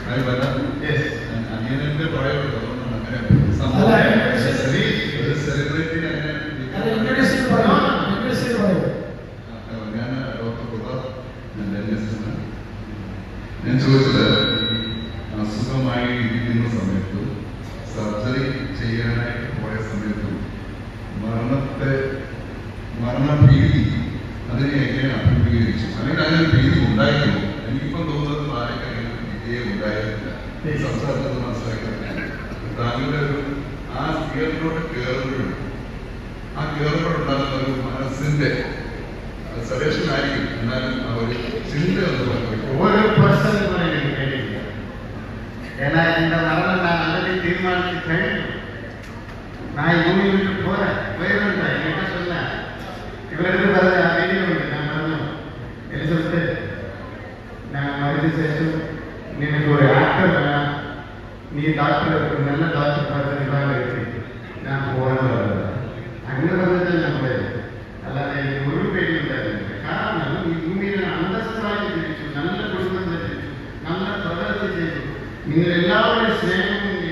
അത് വല്ല Yes. അനിയന്റെ പഴയ അങ്ങനെ അല്ല, സംഭവം ശരി. ഒരു സെലിബ്രിറ്റി അങ്ങനെ അത് ഇൻട്രൊഡ്യൂസ് ചെയ്ത് പറയൂ ഇൻട്രൊഡ്യൂസ് ചെയ്ത് പറയൂ ആ, ഞാൻ ഡോക്ടർ പ്രതാപ് ഞാൻ ഡെന്റിസ്റ്റാണ് ഞാൻ ചോദിച്ചത് അസുഖമായി ഇരിക്കുന്ന സമയത്ത് സർജറി ചെയ്യാനായിട്ട് പോയ സമയത്തും മരണത്തെ മരണഭീതി അതിനെ എങ്ങനെ അഭിമുഖീകരിച്ചു അല്ലെങ്കിൽ അങ്ങനെ ഒരു ഭീതി ഉണ്ടായിരുന്നു എനിക്കിപ്പം തോന്നുന്നത് നാളേക്ക് അങ്ങനെ ഒരു ഭീതിയെ ഉണ്ടായിരുന്നില്ല ഈ സംസാരത്തിൽ മനസ്സിലാക്കിയത് താങ്കളുടെ ഒരു ആ തിയേറ്ററിലോട്ട് കയറുമ്പോഴും ആ കയറുമ്പോഴുണ്ടാകുന്ന ഒരു മനസ്സിന്റെ സജഷൻ ആയിരിക്കും എന്നാലും ആ ഒരു ചിന്ത ഒന്ന് പറഞ്ഞു ഒരു പേഴ്സൺ கூட எனக்கு தெரியல ஏன்னா இந்த மரணம் நான் ஆல்ரெடி தீர்மானிச்சு കഴിഞ്ഞു நான் பூமி விட்டு போறேன் போயிருந்தேன் என்கிட்ட சொன்னேன் ഇവരുടെ പറഞ്ഞ വീഡിയോ ഉണ്ട് ഞാൻ പറഞ്ഞു എലിസബത്ത് ഞാൻ മരിച്ച ശേഷം നിനക്ക് ഒരു ആക്ടർ വേണം നീ ഡോക്ടർ നല്ല ഡോക്ടർ പറഞ്ഞിട്ടാണ് ഞാൻ പോകണമെന്ന് പറഞ്ഞത് അങ്ങനെ പറഞ്ഞിട്ട് ഞാൻ പോയത് അല്ലാതെ എനിക്ക് ഒരു പേടിയുണ്ടായിരുന്നില്ല കാരണം ഈ ഭൂമിയിൽ അന്തസ്സായി ജീവിച്ചു നല്ല കുടുംബത്തിൽ ജീവിച്ചു നല്ല പ്രവർത്തി ചെയ്തു നിങ്ങൾ എല്ലാവരുടെയും സ്നേഹവും നേടി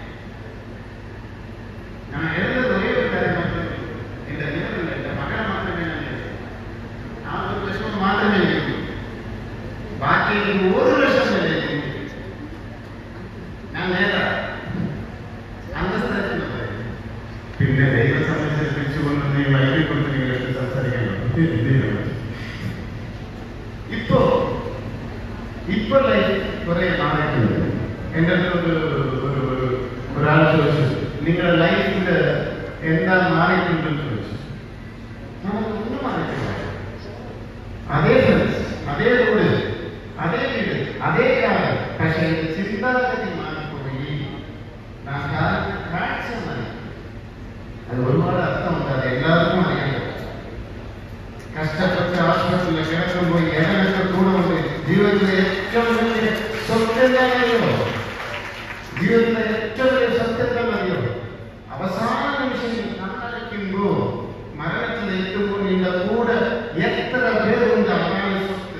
ഞാൻ എഴുതുന്നത് ഒരേ ഒരു കാര്യം മാത്രമേ ഉള്ളൂ. എന്റെ വീട്ടിൽ എന്റെ മകളെ മാത്രമേ ഞാൻ എഴുതൂ. ആ ഒരു ലക്ഷം മാത്രമേ എഴുതൂ ബാക്കി ഒരു ലക്ഷം ഞാൻ എഴുതി ഞാൻ നേതാ അന്തസ്ഥാനത്തിന് പറയും പിന്നെ ദൈവസമയം ശിൽപ്പിച്ചുകൊണ്ട് നീ വൈകിക്കൊണ്ട് നിങ്ങൾക്ക് സംസാരിക്കാൻ പറ്റും ഇപ്പോ ഇപ്പൊ ലൈഫ് കുറെ മാറിയിട്ടുണ്ട് എൻ്റെ അടുത്ത് ഒരു ഒരു ഒരു ഒരാൾ ചോദിച്ചു നിങ്ങളുടെ ലൈഫിൽ എന്താ മാറിയിട്ടുണ്ടെന്ന് ചോദിച്ചു ഞാൻ പറഞ്ഞു, ഒന്നും മാറിയിട്ടില്ല അതേ ഫ്രണ്ട്സ് അതേ റോഡ് അതേ വീട് അതേ കാലം പക്ഷേ എന്റെ ചിന്താഗതി മാറിപ്പോയി ഞാൻ കാഴ്ച മാറി അത് ഒരുപാട് അർത്ഥമുണ്ട് അത് എല്ലാവർക്കും അറിയാൻ പറ്റും കഷ്ടപ്പെട്ട് ആശുപത്രിയിൽ കിടക്കുമ്പോൾ ഏതൊക്കെ കൂടെ ജീവിതത്തിലെ ഏറ്റവും വലിയ സ്വപ്നങ്ങളറിയോ ജീവിതത്തിലെ ഏറ്റവും വലിയ സത്യങ്ങളറിയോ അവസാന നിമിഷം കണ്ണടയ്ക്കുമ്പോ മരണത്തിലെത്തുമ്പോൾ നിന്റെ കൂടെ എത്ര പേരുണ്ട് അതാണ് സ്വത്ത്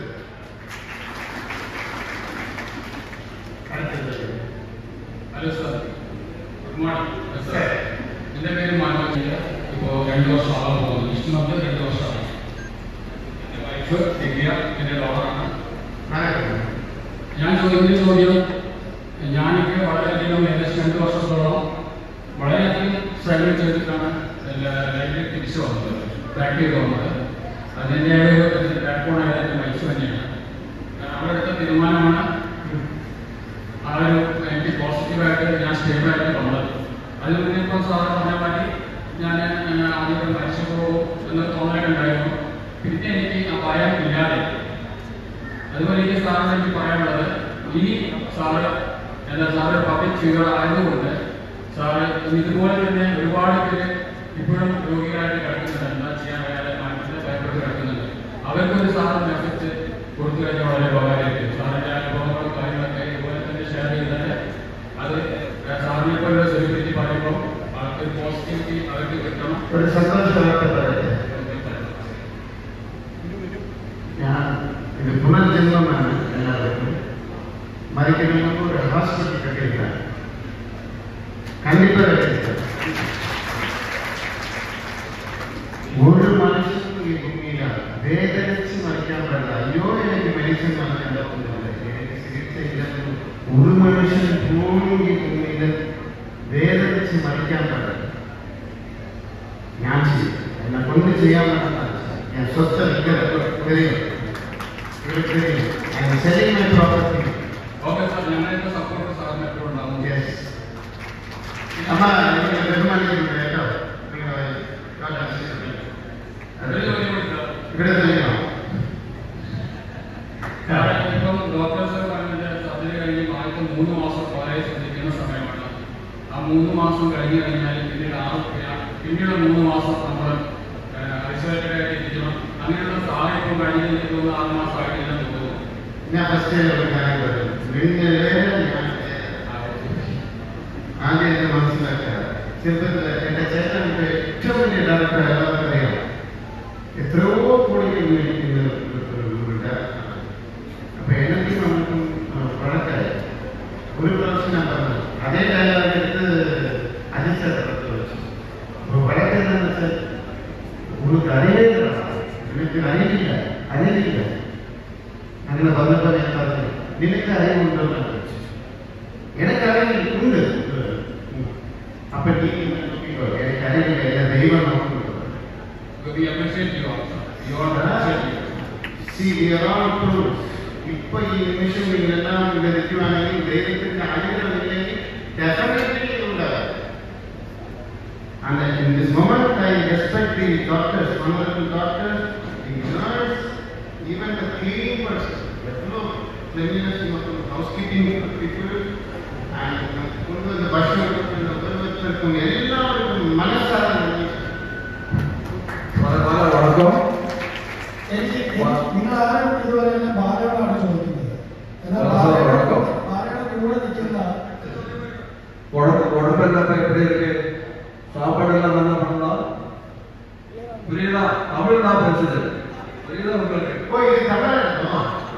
അടുത്തത് hello sir good morning sir എൻ്റെ പേര് മാനവ ഇപ്പോൾ രണ്ട് വർഷം ആകാൻ പോകുന്നു നെക്സ്റ്റ് മന്ത് രണ്ട് വർഷമാണ് എൻ്റെ വൈഫ് ദിവ്യ എൻ്റെ ഡോളറാണ് വണക്കം ഞാൻ ചോദിക്കുന്ന ചോദ്യം ഞാനൊക്കെ വളരെയധികം ഏകദേശം രണ്ട് വർഷത്തോളം വളരെയധികം സ്ട്രഗിൾ ചെയ്തിട്ടാണ് എൻ്റെ ലൈഫിൽ തിരിച്ചു വന്നത് ബാക്ക് ചെയ്ത് വന്നത് അതിൻ്റെ ഒരു ബാക്ക്ബോൺ ആയത് എൻ്റെ വൈഫ് തന്നെയാണ് കാരണം അവരെടുത്ത തീരുമാനമാണ് ആ ഒരു എനിക്ക് പോസിറ്റീവായിട്ട് ഞാൻ സ്റ്റേബിളായിട്ട് വന്നത് അതിൽ മുന്നേ ഇപ്പോൾ സാറ് പറഞ്ഞ മാതിരി ഞാൻ ആദ്യം മരിച്ചു പോകും എന്ന തോന്നലുണ്ടായിരുന്നു പിന്നെ എനിക്ക് ആ ഭയം ഇല്ലാതെ അതുപോലെ എനിക്ക് സാറിന് എനിക്ക് പറയാനുള്ളത് ഇനി സാറ് എന്താ സാറ് പബ്ലിക് ഫിഗർ ആയതുകൊണ്ട് സാറ് ഇതുപോലെ തന്നെ ഒരുപാട് പേര് ഇപ്പോഴും രോഗികളായിട്ട് കിടക്കുന്നുണ്ട് എന്താ ചെയ്യാൻ വയ്യാതെ മനസ്സിൽ ഭയപ്പെട്ട് കിടക്കുന്നുണ്ട് അവർക്കൊരു സാറ് മെസ്സേജ് കൊടുത്തു കഴിഞ്ഞാൽ വളരെ ഉപകാരമായിരിക്കും സാറിന്റെ അനുഭവങ്ങളും കാര്യങ്ങളൊക്കെ ഇതുപോലെ തന്നെ ഷെയർ ചെയ്തിട്ട് അത് സാറിനെ പോലുള്ള സെലിബ്രിറ്റി പറയുമ്പോൾ അവർക്ക് പോസിറ്റിവിറ്റി അവർക്ക് കിട്ടണം ഒരു സന്തോഷവാർത്ത പറയട്ടെ ഞാൻ ഇത് പുനർജന്മമാണ് എല്ലാവർക്കും മരിക്കണമെന്ന് ഒരു ஹாஸ்பிட்டல் கட்டியிருக்காங்க கண்டிப்பா கட்டியிருக்காங்க ഒരു മനുഷ്യനും ഈ ഭൂമിയില വേദനിച്ച് മരിക്കാൻ പാടില്ല അയ്യോ എനിക്ക് മെഡിസിൻ വാങ്ങിക്കാൻ പറ്റുന്നില്ല എനിക്ക് ചികിത്സയില്ലെന്ന് ഒരു മനുഷ്യൻ പോലും ഈ ഭൂമിയിൽ വേദനിച്ച് മരിക്കാൻ പാടില്ല ഞാൻ ചെയ്യും എന്നെ കൊണ്ട് ചെയ്യാൻ പറ്റുന്ന ഞാൻ സ്വത്ത് தெரியும் ഇവർക്ക് தெரியும் I am selling my property okay sir ഞങ്ങളുടെ സപ്പോർട്ട് സാറിന് എപ്പോഴും ഉണ്ടാവും യെസ് അമ്മ നിങ്ങൾ ബഹുമാനിക്കുന്നുണ്ട് കേട്ടോ നിങ്ങളെ God bless you. ഒരു ചോദ്യം കൂടി സാർ. ഇവിടെ തെളിയണം ഇപ്പം ഡോക്ടേഴ്സ് പറഞ്ഞത് സർജറി കഴിഞ്ഞ് ആദ്യത്തെ മൂന്ന് മാസം വളരെ ശ്രദ്ധിക്കുന്ന സമയമാണ് ആ മൂന്ന് മാസം കഴിഞ്ഞ് കഴിഞ്ഞാൽ പിന്നീട് ആറ് പിന്നീട് മൂന്ന് മാസം നമ്മൾ ഐസൊലേറ്റഡ് ആയിട്ട് ഇരിക്കണം അങ്ങനെയുള്ള സാഹചര്യം കഴിഞ്ഞ് എനിക്ക് തോന്നുന്നു ആറ് മാസം ആയിട്ടില്ലെന്ന് തോന്നുന്നു ഞാൻ ഫസ്റ്റ് ഒരു കാര്യം പറയും നിങ്ങൾ ഞാൻ ആദ്യം എന്നെ മനസ്സിലാക്കുക ചെറുപ്പത്തിൽ എന്റെ ചേട്ടൻ്റെ ഏറ്റവും വലിയ ഡയറക്ടർ എല്ലാവർക്കും അറിയാം എത്രയോ കോടികൾ മേടിക്കുന്ന ഒരു- ഒരു- ഒരു ഡയറക്ടറാണ്. അപ്പൊ എനിക്കും നമുക്കും ആ, പഴക്കായി உங்களுக்கு അറിയില്ല നിനക്ക് അറിയില്ല അറിയില്ല അങ്ങനെ വന്നപ്പോൾ ഞാൻ പറഞ്ഞു നിനക്ക് അറിവുണ്ടോ എന്ന് ചോദിച്ചു. എനിക്ക് അറിവില്ല ഉണ്ട് അപ്പൊ നീ ഇങ്ങനെ നോക്കിക്കോ എനിക്ക് അറിവില്ല എല്ലാം ദൈവം നോക്കുന്നു We appreciate you also. You are appreciate you. See, we are all proofs. ഇപ്പൊ ഈ നിമിഷം ഇതെല്ലാം ലഭിക്കുവാണെങ്കിൽ ദൈവത്തിന്റെ അനുഗ്രഹമില്ലെങ്കിൽ ഡെഫിനറ്റ്ലി ഉണ്ടാകും And in this moment, I respect the doctors, honorable doctors, the nurse, even the cleaning person, the floor, cleanliness, housekeeping people, and കൊണ്ടുവന്ന ഭക്ഷണം ഓരോരുത്തർക്കും എല്ലാവർക്കും മനസ്സാണ് നന്ദി. വളരെ വളരെ വണക്കം എനിക്ക് നിങ്ങൾ ആരും ഇതുവരെ എന്നെ ബാലയോടാണ് ചോദിക്കുന്നത് എന്നാൽ ആ, സാർ, വണക്കം. ബാലയുടെ കൂടെ നിൽക്കുന്ന உடம்பு உடம்பெல்லாம் இப்ப எப்படி இருக்கு சாப்பாடு எல்லாம் நல்லா பண்ணா புரியுதா தமிழ் தான் பேசுது புரியுதா உங்களுக்கு ഓ, ഇത് തമിഴാണോ?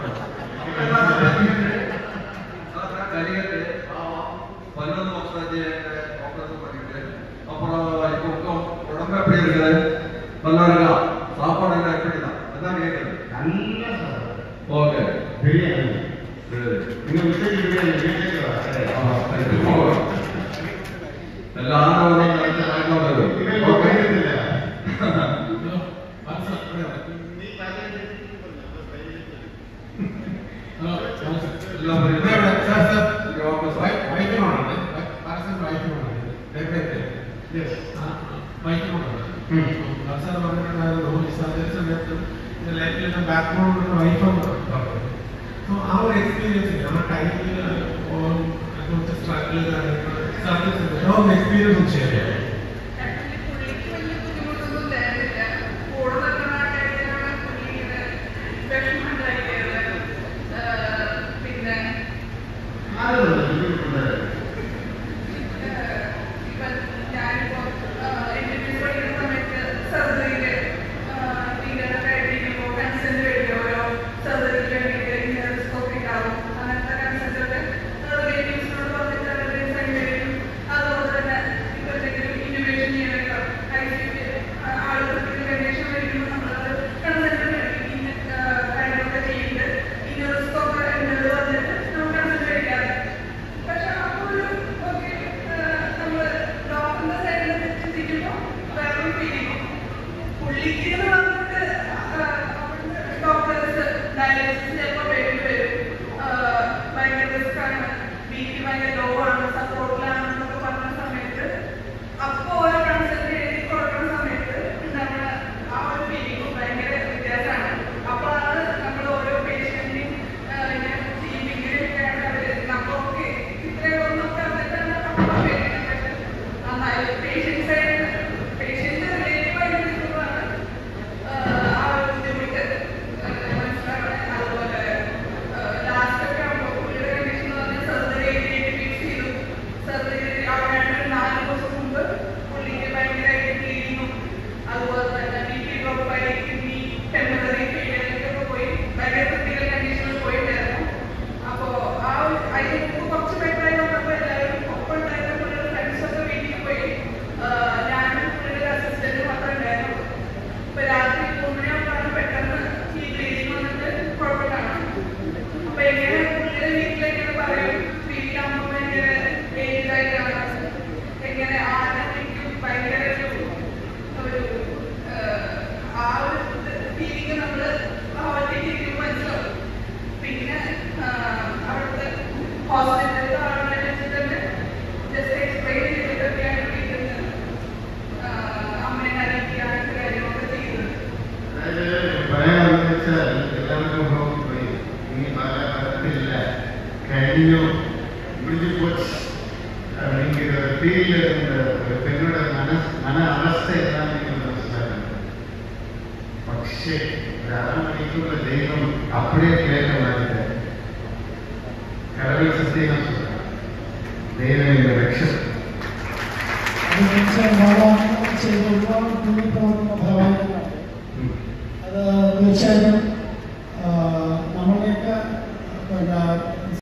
കരിയറ്റ് பதினொன்று வருஷம் ஆபரேஷன் பண்ணிட்டு அப்புறம் இப்போ உங்க உடம்பு எப்படி இருக்குது நல்லா இருக்கா சாப்பாடு எல்லாம் எப்படி தான் அதான் கேட்குது നല്ല സാധനം. ஓகே ബിരിയാണി. சரி നിങ്ങൾ ഉച്ചയ്ക്ക് ബിരിയാണി വീട്ടിലേക്ക് വാ. എല്ലാ ആണവരും നടത്തി വരും ഇവൻ ഓക്കെ കഴിയുന്നില്ല. One sir. നീ പറയുന്നത് Hello. One sir. എല്ലാം വരും ഓക്കെ സാർ Yes. ആ ഒരു എക്സ്പീരിയൻസ് നമ്മുടെ ടൈമിൽ അങ്ങനത്തെ സ്ട്രഗിൾ ആ ഒരു എക്സ്പീരിയൻസ് ഷെയർ ചെയ്യാം ആക്ച്വലി പുള്ളിക്ക് വലിയ ബുദ്ധിമുട്ടൊന്നും തരുന്നില്ല കൂടെ നിൽക്കുന്നതായിട്ടാണ് പുള്ളി ഇങ്ങനെ വിഷമം ഉണ്ടാക്കിയത് പിന്നെ ആരുണ്ട് ബുദ്ധിമുട്ടുള്ളത്? ഏഹ്, ഇപ്പം ഞാനിപ്പോ എന്റെ പഠിക്കുന്ന സമയത്ത് സർജറിയില് ടീച്ചറെ കഴിഞ്ഞിരിക്കുമ്പോൾ കൺസെന്റ് കഴിഞ്ഞ ഓരോ സർജറിക്ക് വേണ്ടിയിട്ട് ഇങ്ങനെ റിസ്ക് ഉണ്ടാവും അങ്ങനത്തെ കൺസെന്റ് ഒക്കെ റിലേറ്റീവ്സിനോട് പറഞ്ഞിട്ട് അവരുടെ സൈൻ ചെയ്യും അതുപോലെ തന്നെ ഇപ്പൊ എന്തെങ്കിലും ഇന്നോവേഷൻ ചെയ്യാനൊക്കെ ഐ സി ആളുകൾക്ക് കണ്ടീഷൻ വരുമ്പോൾ നമ്മളത് കൺസെന്റ് മേടിക്കും ഇന്ന ഏഹ്, കാര്യങ്ങളൊക്കെ ചെയ്യുന്നുണ്ട് ഇന്ന റിസ്ക് ഒക്കെ ഉണ്ടെന്ന് പറഞ്ഞിട്ട് നമ്മൾ കൺസെന്റ് കഴിക്കാറ് പക്ഷെ അപ്പോൾ ഒരു ഓക്കെ നമ്മൾ ഡോക്ടറിന്റെ സൈഡിൽ ചിന്തിക്കുമ്പോൾ വേറൊരു ഫീലിംഗ് പുള്ളിക്ക് എന്ന് പറഞ്ഞിട്ട് ഡോക്ടേഴ്സ് ഡയാലിസിസ് ചിലപ്പോൾ വേണ്ടി വരും ആഹ് ഭയങ്കര റിസ്ക് ആണ് ബി പി ഭയങ്കര ലോ ആണ് സപ്പോർട്ടിലാണെന്നൊക്കെ പറഞ്ഞ സമയത്ത് അപ്പോൾ ഓരോ കൺസൾട്ട് എഴുതി കൊടുക്കുന്ന സമയത്ത് ഉണ്ടാകുന്ന ആ ഒരു ഫീലിംഗ് ഭയങ്കര വ്യത്യാസമാണ് അപ്പോഴാണ് നമ്മൾ ഓരോ പേഷ്യന്റിനെയും ഇങ്ങനെ ടീമിങ്ങിലൊക്കെയാണ് അവർ നമ്മളൊക്കെ ഇത്രയൊന്നൊക്കെ വന്നിട്ടാണ് നമ്മളെ പേഷ്യൻസ് നന്നായി പേഷ്യൻസ് പേഷ്യൻസ് റിലേറ്റീവ് ആയിട്ട് നിൽക്കുമ്പോഴാണ് ആ ഒരു ബുദ്ധിമുട്ട് മനസ്സിലാവണേ അതുപോലെ ലാസ്റ്റ് ഒക്കെ ആകുമ്പോൾ പുള്ളിയുടെ കണ്ടീഷൻ പറഞ്ഞാൽ സർജറി ഫിക്സ് ചെയ്തു സർജറി അവിടെ നാല് ദിവസം മുമ്പ് പുള്ളിക്ക് ഭയങ്കരമായിട്ട് ബ്ലീഡിങ്ങും അതുപോലെ തന്നെ ബി പി ഡ്രോപ്പായി കിഡ്നി ടെമ്പററി ഫെയിലിയറിലൊക്കെ പോയി ഭയങ്കര ക്രിട്ടിക്കൽ കണ്ടീഷനിൽ പോയിട്ടായിരുന്നു അപ്പോൾ ആ ഒരു അതിന് മുമ്പ് കുറച്ച് ബെറ്ററായി വന്നപ്പോൾ എല്ലാവരും ഒപ്പം ഉണ്ടായിരുന്ന പുള്ളിയുടെ ഫ്രണ്ട്സൊക്കെ വീട്ടിൽ പോയി ആഹ് ഞാനും പുള്ളിയുടെ അസിസ്റ്റന്റ് മാത്രമേ ഉണ്ടായിരുന്നുള്ളൂ അപ്പൊ രാത്രി മൂന്നുമണിയാകുമ്പോഴാണ് പെട്ടെന്ന് ഈ ബ്ലീഡിങ് വന്നിട്ട് കുഴപ്പമില്ലാണ് അപ്പൊ എങ്ങനെ പുള്ളിയുടെ വീട്ടിലെങ്ങനെ പറയും വീട്ടിലാകുമ്പോൾ ഭയങ്കര ഏജിലായിട്ടാണ് എങ്ങനെ ആരെങ്കിലും ഭയങ്കര ഒരു ഒരു ആഹ്, ആ ഒരു ഫീലിംഗ് നമ്മൾ ഒറ്റയ്ക്ക് ഇരിക്കുമ്പോൾ മനസ്സിലാവും പിന്നെ ആഹ്, അവിടുത്തെ ഹോസ്പിറ്റലിൽ ആളുകളെ വെച്ചിട്ട് ജസ്റ്റ് എക്സ്പ്ലെയിൻ ചെയ്തിട്ടൊക്കെയാണ് വീട്ടിൽ നിന്ന് ആഹ്, അമ്മേനെ അറിയിക്കുക അങ്ങനത്തെ കാര്യങ്ങളൊക്കെ ചെയ്യുന്നത് അതായത് പറയാമെന്ന് വെച്ചാൽ എല്ലാവർക്കും ഹോക്കി പോയി ഇനി പല പലത്തില്ല കഴിഞ്ഞു പിടിച്ചു പോച്ച് അല്ലെങ്കിൽ ഫീൽഡ് പെണ്ണുടെ മനസ് മന അവസ്ഥ എല്ലാം നിങ്ങൾ മനസ്സിലാക്കണം പക്ഷേ ഒരു അരമണിക്കൂർ ദൈവം അപ്പടിയെ കേട്ടമായിട്ട് കടവിൽ സത്യം ദൈവം എന്റെ രക്ഷപ്പെട്ടു അത് വെച്ചാൽ ബാബാ ചെയ്ത ഒരുപാട് പുണ്യപ്രവർത്തന ഫലമായിട്ടാണ് അത് തീർച്ചയായിട്ടും ആ, നമ്മളുടെയൊക്കെ പിന്നെ